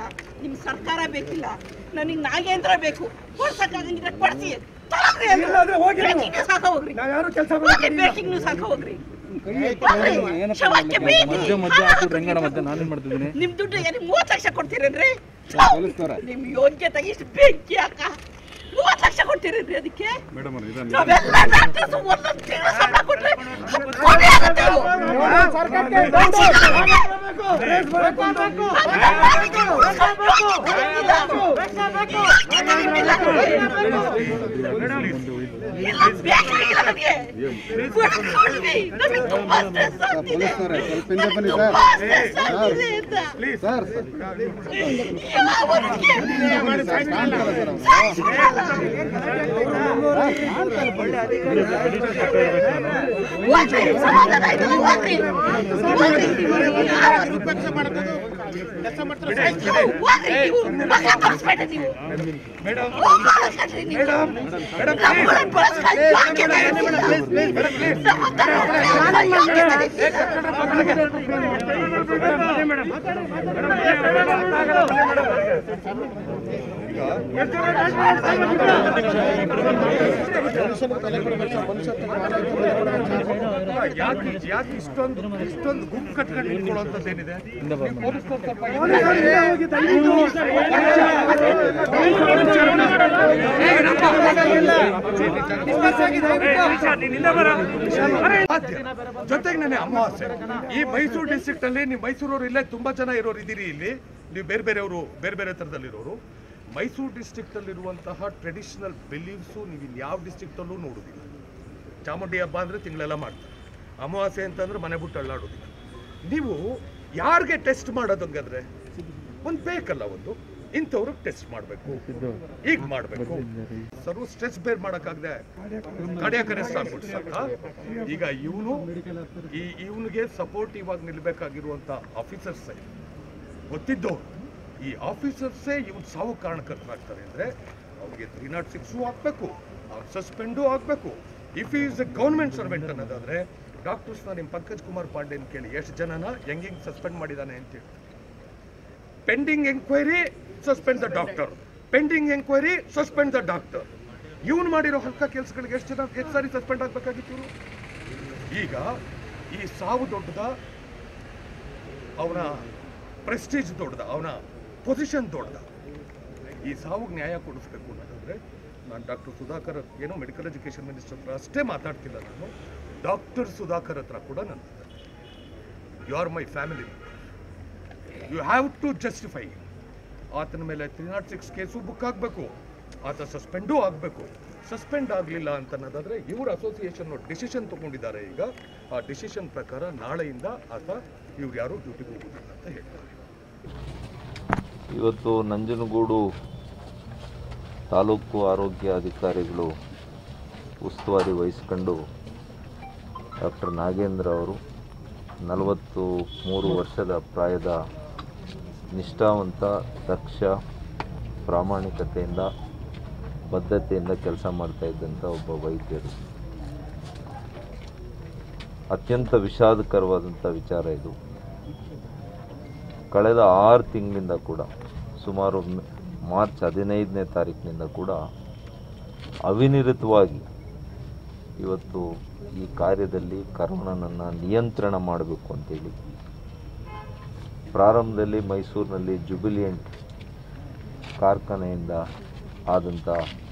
ನಿಮ್ ಸರ್ಕಾರ ಬೇಕಿಲ್ಲ ನನಗೆ ನಾಗೇಂದ್ರ ಬೇಕು ಕೊಡ್ಸಕ್ಕಾಗಂಗಿದ್ರೆ ಕೊಡ್ಸಿ ಇಲ್ಲಾಂದ್ರೆ ಹೋಗಿ ನೀವು. ಸಾಕ ಹೋಗ್ರಿ ನಾವ್ ಯಾರು ಕೆಲಸ ಬೇಕಿಂಗ್ ನೀವು ಸಾಕ ಹೋಗ್ರಿ ಕ್ಷಮಕ್ಕೆ ಬೇಡಿ. ಮಧ್ಯ ಮಧ್ಯ ಹಾಕ್ಬಿಟ್ರೆ ಹೆಂಗಣ ಮತ್ತೆ ನಾನೇನ್ ಮಾಡ್ತಿದ್ದೀನಿ ನಿಮ್ ದುಡ್ಡು ಏನಿಗೆ ಮೂವತ್ತು ಲಕ್ಷ ಕೊಡ್ತೀರೇನ್ರಿ ನಿಮ್ ಯೋಗ್ಯತೆ ಇಷ್ಟು ಬೆಂಕಿ ಅಕ್ಕ ಮೂವತ್ತು ಲಕ್ಷ ಕೊಡ್ತೀರೇನ್ರಿ ಅದಕ್ಕೆ ಮೇಡಮ್ ಅವ್ರೆ ಇದನ್ನ ನಾವೆಲ್ಲ ಡಾಕ್ಟರ್ಸ್ ಒಂದೊಂದು ತಿಂಗಳು ಸಂಬಳ ಕೊಟ್ರೆ ಕೊನೆ ಆಗುತ್ತೆ ಅದು. ಇಲ್ಲ, ಬೇಕಾಗಿಲ್ಲ ನಮ್ಗೆ. ಕೊಡ್ಕೊಡ್ವಿ. ನಮಗೆ ತುಂಬಾ stress ಆಗ್ತಿದೆ. ತುಂಬಾ stress ಆಗ್ತಿದೆ ಅಂತ. ಹೋಗ್ರಿ, ಸಮಾಧಾನ ಆಯ್ತಲ್ಲ, ಹೋಗ್ರಿ. ಹೋಗ್ರಿ. ಆಯ್ತು, ಹೋಗ್ರಿ ನೀವು. ಮಗ ತೋರಿಸ್ಬೇಡಿ ನೀವು. ಹೋಗ್ಬೇಡ್ರಿ ನೀವು. ನಮ್ಮನ್ನ ಬಳಸ್ಕೊಂಡು ಯೋಗ್ಯತೆ ಇಲ್ಲ. ನಮ್ಮ ತರ ಒಳ್ಳೆಯ ಯೋಗ್ಯತೆ ಇಲ್ಲ. ಯಾಕೆ ಯಾಕೆ ಇಷ್ಟೊಂದು ಇಷ್ಟೊಂದು ಗುಂಪು ಕಟ್ಕೊಂಡು ನಿಂತ್ಕೊಳ್ಳೋಂಥದ್ದೇನಿದೆ ಜೊತೆಗೆ ನನಗೆ ಅಮಾವಾಸ್ಯೆ ಈ ಮೈಸೂರು ಡಿಸ್ಟ್ರಿಕ್ಟ್ ಅಲ್ಲಿ ನೀವು ಮೈಸೂರವರು ಇಲ್ಲೇ ತುಂಬಾ ಜನ ಇರೋರು ಇದ್ದೀರಿ ಇಲ್ಲಿ ನೀವು ಬೇರೆ ಬೇರೆಯವರು ಬೇರೆ ಬೇರೆ ಥರದಲ್ಲಿರೋರು ಮೈಸೂರು ಡಿಸ್ಟ್ರಿಕ್ಟ್ ಅಲ್ಲಿರುವಂತಹ ಟ್ರೆಡಿಷನಲ್ ಬಿಲೀವ್ಸು ನೀವು ಇನ್ಯಾವ ಡಿಸ್ಟ್ರಿಕ್ಟಲ್ಲೂ ನೋಡೋದಿಲ್ಲ ಚಾಮುಂಡಿ ಹಬ್ಬ ಅಂದರೆ ತಿಂಗಳೆಲ್ಲ ಮಾಡ್ತಾರೆ ಅಮಾವಾಸ್ಯೆ ಅಂತಂದ್ರೆ ಮನೆ ಬಿಟ್ಟು ಅಳ್ಳಾಡೋದಿಲ್ಲ ನೀವು ಯಾರಿಗೆ ಟೆಸ್ಟ್ ಮಾಡೋದಂಗಾದ್ರೆ ಒಂದು ಬೇಕಲ್ಲ ಒಂದು ಇಂಥವ್ರಿಗೆ ಟೆಸ್ಟ್ ಮಾಡಬೇಕು ಈಗ ಮಾಡಬೇಕು ಸರ್ವ ಸ್ಟ್ರೆಸ್ ಬೇರ್ ಮಾಡೋಕ್ಕಾಗದೆ ಕಾರ್ಡಿಯಾಕ್ ಅರೆಸ್ಟ್ ಆಗ್ಬಿಟ್ಟು ಸಾಕ ಈಗ ಇವನು ಈ ಇವನಿಗೆ ಸಪೋರ್ಟಿವ್ ಆಗಿ ನಿಲ್ಬೇಕಾಗಿರುವಂಥ ಆಫೀಸರ್ಸ್ ಗೊತ್ತಿದ್ದವ್ರು ಈ ಆಫೀಸರ್ಸೇ ಇವ್ನು ಸಾವು ಕಾರಣಕರ್ತರಾಗ್ತಾರೆ ಅಂದರೆ ಅವ್ರಿಗೆ ತ್ರೀ ನಾಟ್ ಸಿಕ್ಸು ಆಗಬೇಕು ಅವ್ರು ಸಸ್ಪೆಂಡು ಆಗಬೇಕು if is a government servant ಅನ್ನೋದಾದ್ರೆ ಡಾಕ್ಟರ್ಸ್ನ ನಿಮ್ಮ ಪಂಕಜ್ ಕುಮಾರ್ ಪಾಂಡೆನ್ ಕೇಳಿ ಎಷ್ಟು ಜನನ ಹೆಂಗೆ ಹೆಂಗೆ ಸಸ್ಪೆಂಡ್ ಮಾಡಿದ್ದಾನೆ ಅಂತೇಳಿ pending enquiry suspend the doctor pending enquiry suspend the doctor ಇವನು ಮಾಡಿರೋ ಹಲ್ಕ ಕೆಲಸಗಳಿಗೆ ಎಷ್ಟು ಜನ ಎಷ್ಟು ಸಾರಿ ಸಸ್ಪೆಂಡ್ ಆಗಬೇಕಾಗಿತ್ತು ಇವ್ರು? ಈಗ ಈ ಸಾವು ದೊಡ್ಡದ ಅವನ ಪ್ರೆಸ್ಟೀಜ್ ದೊಡ್ಡದ ಅವನ ಪೊಸಿಷನ್ ದೊಡ್ಡದ ಈ ಸಾವುಗೆ ನ್ಯಾಯ ಕೊಡಿಸ್ಬೇಕು ಅನ್ನೋದಾದ್ರೆ ನಾನು ಡಾಕ್ಟರ್ ಸುಧಾಕರ್ ಏನೋ ಮೆಡಿಕಲ್ ಎಜುಕೇಷನ್ ಮಿನಿಸ್ಟರ್ ಹತ್ರ ಅಷ್ಟೇ ಮಾತಾಡ್ತಿಲ್ಲ ನಾನು ಡಾಕ್ಟರ್ ಸುಧಾಕರ್ ಹತ್ರ ಕೂಡ ನಾನು you are my family you have to justify ಆತನ ಮೇಲೆ three nought six case book ಆಗಬೇಕು ಆತ ಸಸ್ಪೆಂಡೂ ಆಗಬೇಕು ಸಸ್ಪೆಂಡ್ ಆಗಲಿಲ್ಲ ಅಂತ ಅನ್ನೋದಾದ್ರೆ ಇವ್ರ ಅಸೋಸಿಯೇಷನ್ ಡಿಸಿಷನ್ ತಗೊಂಡಿದ್ದಾರೆ ಈಗ ಆ ಡಿಸಿಷನ್ ಪ್ರಕಾರ ನಾಳೆಯಿಂದ ಆತ ಇವ್ರು ಯಾರು ಡ್ಯೂಟಿಗೆ ಹೋಗುದಿಲ್ಲ ಅಂತ ಹೇಳ್ತಾರೆ ಇವತ್ತು ನಂಜನಗೂಡು ತಾಲೂಕು ಆರೋಗ್ಯ ಅಧಿಕಾರಿಗಳು ಉಸ್ತುವಾರಿ ವಹಿಸ್ಕೊಂಡು ಡಾಕ್ಟರ್ ನಾಗೇಂದ್ರ ಅವರು ನಲವತ್ತು ಮೂರು ವರ್ಷದ ಪ್ರಾಯದ ನಿಷ್ಠಾವಂತ ದಕ್ಷ ಪ್ರಾಮಾಣಿಕತೆಯಿಂದ ಬದ್ಧತೆಯಿಂದ ಕೆಲಸ ಮಾಡ್ತಾ ಇದ್ದಂಥ ಒಬ್ಬ ವೈದ್ಯರು ಅತ್ಯಂತ ವಿಷಾದಕರವಾದಂಥ ವಿಚಾರ ಇದು ಕಳೆದ ಆರು ತಿಂಗಳಿಂದ ಕೂಡ ಸುಮಾರು ಮ್- ಮಾರ್ಚ್ ಹದಿನೈದನೇ ತಾರೀಕಿನಿಂದ ಕೂಡ ಅವಿನಿರತವಾಗಿ ಇವತ್ತು ಈ ಕಾರ್ಯದಲ್ಲಿ ಕರೋನಾನನ್ನು ನಿಯಂತ್ರಣ ಮಾಡಬೇಕು ಅಂತೇಳಿ ಪ್ರಾರಂಭದಲ್ಲಿ ಮೈಸೂರಿನಲ್ಲಿ ಜುಬಿಲಿಯಂಟ್ ಕಾರ್ಖಾನೆಯಿಂದ ಆದಂಥ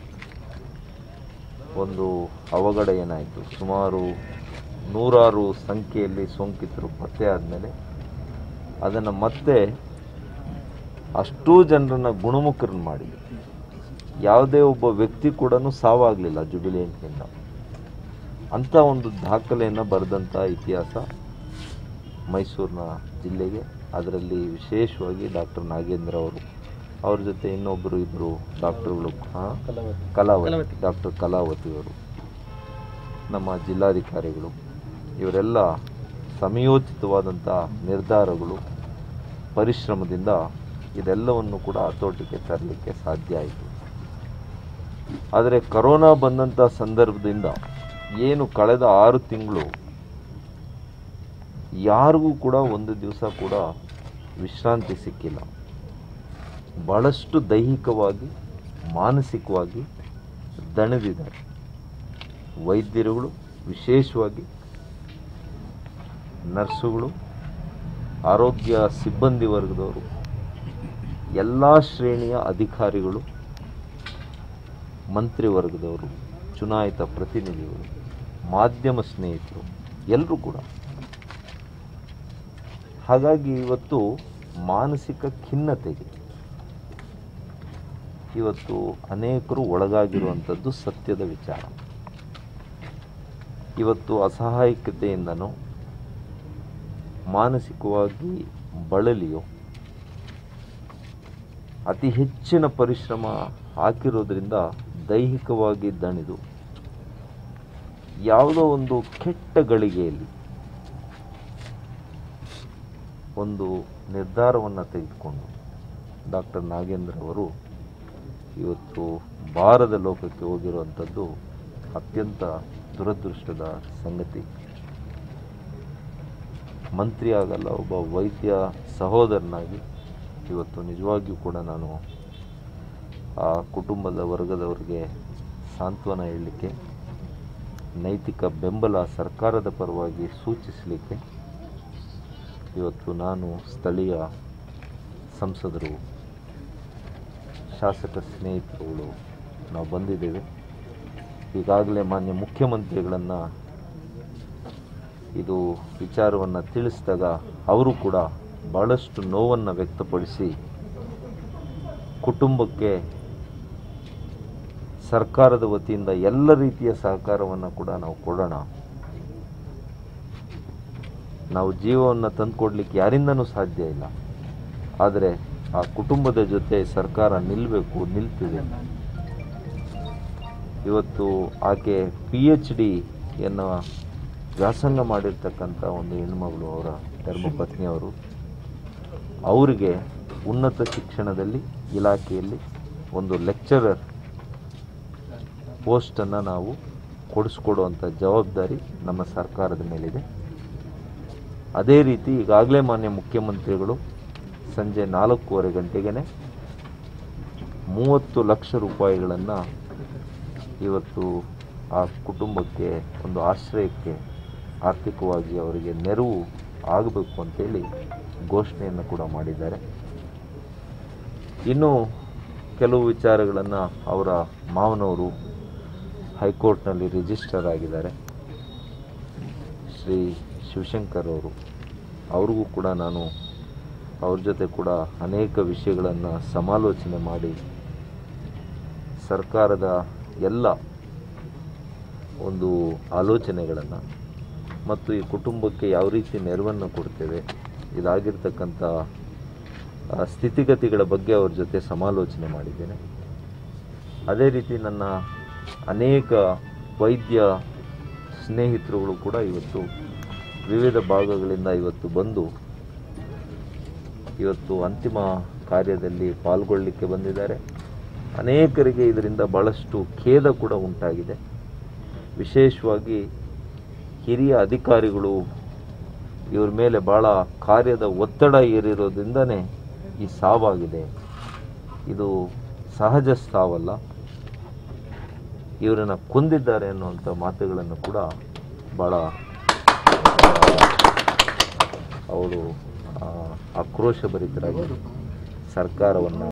ಒಂದು ಅವಘಡ ಏನಾಯಿತು ಸುಮಾರು ನೂರಾರು ಸಂಖ್ಯೆಯಲ್ಲಿ ಸೋಂಕಿತರು ಪತ್ತೆ ಆದಮೇಲೆ ಅದನ್ನು ಮತ್ತೆ ಅಷ್ಟೂ ಜನರನ್ನು ಗುಣಮುಖರನ್ನು ಮಾಡಿ ಯಾವುದೇ ಒಬ್ಬ ವ್ಯಕ್ತಿ ಕೂಡ ಸಾವಾಗಲಿಲ್ಲ ಜುಬಿಲಿಯಂಟ್ನಿಂದ ಅಂಥ ಒಂದು ದಾಖಲೆಯನ್ನು ಬರೆದಂಥ ಇತಿಹಾಸ ಮೈಸೂರಿನ ಜಿಲ್ಲೆಗೆ ಅದರಲ್ಲಿ ವಿಶೇಷವಾಗಿ ಡಾಕ್ಟರ್ ನಾಗೇಂದ್ರ ಅವರು ಅವ್ರ ಜೊತೆ ಇನ್ನೊಬ್ಬರು ಇಬ್ಬರು ಡಾಕ್ಟರ್ಗಳು ಹಾಂ ಕಲಾವತಿ ಡಾಕ್ಟರ್ ಕಲಾವತಿಯವರು ನಮ್ಮ ಜಿಲ್ಲಾಧಿಕಾರಿಗಳು ಇವರೆಲ್ಲ ಸಮಯೋಚಿತವಾದಂಥ ನಿರ್ಧಾರಗಳು ಪರಿಶ್ರಮದಿಂದ ಇದೆಲ್ಲವನ್ನು ಕೂಡ ಹತೋಟಿಗೆ ತರಲಿಕ್ಕೆ ಸಾಧ್ಯ ಆಯಿತು ಆದರೆ ಕರೋನಾ ಬಂದಂಥ ಸಂದರ್ಭದಿಂದ ಏನು ಕಳೆದ ಆರು ತಿಂಗಳು ಯಾರಿಗೂ ಕೂಡ ಒಂದು ದಿವಸ ಕೂಡ ವಿಶ್ರಾಂತಿ ಸಿಕ್ಕಿಲ್ಲ ಭಾಳಷ್ಟು ದೈಹಿಕವಾಗಿ ಮಾನಸಿಕವಾಗಿ ದಣಿದಿದ್ದಾರೆ ವೈದ್ಯರುಗಳು ವಿಶೇಷವಾಗಿ ನರ್ಸುಗಳು ಆರೋಗ್ಯ ಸಿಬ್ಬಂದಿ ವರ್ಗದವರು ಎಲ್ಲ ಶ್ರೇಣಿಯ ಅಧಿಕಾರಿಗಳು ಮಂತ್ರಿವರ್ಗದವರು ಚುನಾಯಿತ ಪ್ರತಿನಿಧಿಗಳು ಮಾಧ್ಯಮ ಸ್ನೇಹಿತರು ಎಲ್ಲರೂ ಕೂಡ ಹಾಗಾಗಿ ಇವತ್ತು ಮಾನಸಿಕ ಖಿನ್ನತೆಗೆ ಇವತ್ತು ಅನೇಕರು ಒಳಗಾಗಿರುವಂಥದ್ದು ಸತ್ಯದ ವಿಚಾರ ಇವತ್ತು ಅಸಹಾಯಕತೆಯಿಂದನೋ ಮಾನಸಿಕವಾಗಿ ಬಳಲಿಯೋ ಅತಿ ಹೆಚ್ಚಿನ ಪರಿಶ್ರಮ ಹಾಕಿರೋದ್ರಿಂದ ದೈಹಿಕವಾಗಿ ದಣಿದು ಯಾವುದೋ ಒಂದು ಕೆಟ್ಟ ಗಳಿಗೆಯಲ್ಲಿ ಒಂದು ನಿರ್ಧಾರವನ್ನು ತೆಗೆದುಕೊಂಡು ಡಾಕ್ಟರ್ ನಾಗೇಂದ್ರ ಅವರು ಇವತ್ತು ಬಾರದ ಲೋಕಕ್ಕೆ ಹೋಗಿರುವಂಥದ್ದು ಅತ್ಯಂತ ದುರದೃಷ್ಟದ ಸಂಗತಿ ಮಂತ್ರಿ ಆಗಲ್ಲ ಒಬ್ಬ ವೈದ್ಯ ಸಹೋದರನಾಗಿ ಇವತ್ತು ನಿಜವಾಗಿಯೂ ಕೂಡ ನಾನು ಆ ಕುಟುಂಬದ ವರ್ಗದವರಿಗೆ ಸಾಂತ್ವನ ಹೇಳಲಿಕ್ಕೆ ನೈತಿಕ ಬೆಂಬಲ ಸರ್ಕಾರದ ಪರವಾಗಿ ಸೂಚಿಸಲಿಕ್ಕೆ ಇವತ್ತು ನಾನು ಸ್ಥಳೀಯ ಸಂಸದರು ಶಾಸಕ ಸ್ನೇಹಿತರುಗಳು ನಾವು ಬಂದಿದ್ದೇವೆ ಈಗಾಗಲೇ ಮಾನ್ಯ ಮುಖ್ಯಮಂತ್ರಿಗಳನ್ನು ಇದು ವಿಚಾರವನ್ನು ತಿಳಿಸಿದಾಗ ಅವರು ಕೂಡ ಭಾಳಷ್ಟು ನೋವನ್ನು ವ್ಯಕ್ತಪಡಿಸಿ ಕುಟುಂಬಕ್ಕೆ ಸರ್ಕಾರದ ವತಿಯಿಂದ ಎಲ್ಲ ರೀತಿಯ ಸಹಕಾರವನ್ನು ಕೂಡ ನಾವು ಕೊಡೋಣ ನಾವು ಜೀವವನ್ನು ತಂದುಕೊಡ್ಲಿಕ್ಕೆ ಯಾರಿಂದನೂ ಸಾಧ್ಯ ಇಲ್ಲ ಆದರೆ ಆ ಕುಟುಂಬದ ಜೊತೆ ಸರ್ಕಾರ ನಿಲ್ಲಬೇಕು ನಿಲ್ತಿದೆ ಇವತ್ತು ಆಕೆ ಪಿ ಎಚ್ ಡಿಯನ್ನು ವ್ಯಾಸಂಗ ಮಾಡಿರ್ತಕ್ಕಂಥ ಒಂದು ಹೆಣ್ಮಗಳು ಅವರ ಧರ್ಮಪತ್ನಿಯವರು ಅವರಿಗೆ ಉನ್ನತ ಶಿಕ್ಷಣದಲ್ಲಿ ಇಲಾಖೆಯಲ್ಲಿ ಒಂದು ಲೆಕ್ಚರರ್ ಪೋಸ್ಟನ್ನು ನಾವು ಕೊಡಿಸ್ಕೊಡುವಂಥ ಜವಾಬ್ದಾರಿ ನಮ್ಮ ಸರ್ಕಾರದ ಮೇಲಿದೆ ಅದೇ ರೀತಿ ಈಗಾಗಲೇ ಮಾನ್ಯ ಮುಖ್ಯಮಂತ್ರಿಗಳು ಸಂಜೆ ನಾಲ್ಕೂವರೆ ಗಂಟೆಗೆ ಮೂವತ್ತು ಲಕ್ಷ ರೂಪಾಯಿಗಳನ್ನು ಇವತ್ತು ಆ ಕುಟುಂಬಕ್ಕೆ ಒಂದು ಆಶ್ರಯಕ್ಕೆ ಆರ್ಥಿಕವಾಗಿ ಅವರಿಗೆ ನೆರವು ಆಗಬೇಕು ಅಂತೇಳಿ ಘೋಷಣೆಯನ್ನು ಕೂಡ ಮಾಡಿದ್ದಾರೆ ಇನ್ನು ಕೆಲವು ವಿಚಾರಗಳನ್ನು ಅವರ ಮಾವನವರು ಹೈಕೋರ್ಟ್ನಲ್ಲಿ ರಿಜಿಸ್ಟರ್ ಆಗಿದ್ದಾರೆ ಶ್ರೀ ಶಿವಶಂಕರ್ ಅವರು ಅವ್ರಿಗೂ ಕೂಡ ನಾನು ಅವ್ರ ಜೊತೆ ಕೂಡ ಅನೇಕ ವಿಷಯಗಳನ್ನು ಸಮಾಲೋಚನೆ ಮಾಡಿ ಸರ್ಕಾರದ ಎಲ್ಲ ಒಂದು ಆಲೋಚನೆಗಳನ್ನು ಮತ್ತು ಈ ಕುಟುಂಬಕ್ಕೆ ಯಾವ ರೀತಿ ನೆರವನ್ನು ಕೊಡ್ತೇವೆ ಇದಾಗಿರ್ತಕ್ಕಂಥ ಆ, ಸ್ಥಿತಿಗತಿಗಳ ಬಗ್ಗೆ ಅವ್ರ ಜೊತೆ ಸಮಾಲೋಚನೆ ಮಾಡಿದ್ದೇನೆ ಅದೇ ರೀತಿ ನನ್ನ ಅನೇಕ ವೈದ್ಯ ಸ್ನೇಹಿತರುಗಳು ಕೂಡ ಇವತ್ತು ವಿವಿಧ ಭಾಗಗಳಿಂದ ಇವತ್ತು ಬಂದು ಇವತ್ತು ಅಂತಿಮ ಕಾರ್ಯದಲ್ಲಿ ಪಾಲ್ಗೊಳ್ಳಲಿಕ್ಕೆ ಬಂದಿದ್ದಾರೆ ಅನೇಕರಿಗೆ ಇದರಿಂದ ಭಾಳಷ್ಟು ಖೇದ ಕೂಡ ಉಂಟಾಗಿದೆ ವಿಶೇಷವಾಗಿ ಹಿರಿಯ ಅಧಿಕಾರಿಗಳು ಇವ್ರ ಮೇಲೆ ಭಾಳ ಕಾರ್ಯದ ಒತ್ತಡ ಏರಿರೋದ್ರಿಂದನೇ ಈ ಸಾವಾಗಿದೆ ಇದು ಸಹಜ ಸಾವಲ್ಲ ಇವರನ್ನು ಕೊಂದಿದ್ದಾರೆ ಅನ್ನುವಂಥ ಮಾತುಗಳನ್ನು ಕೂಡ ಭಾಳ ಅವರು ಆಕ್ರೋಶಭರಿತರಾಗಿ ಸರ್ಕಾರವನ್ನು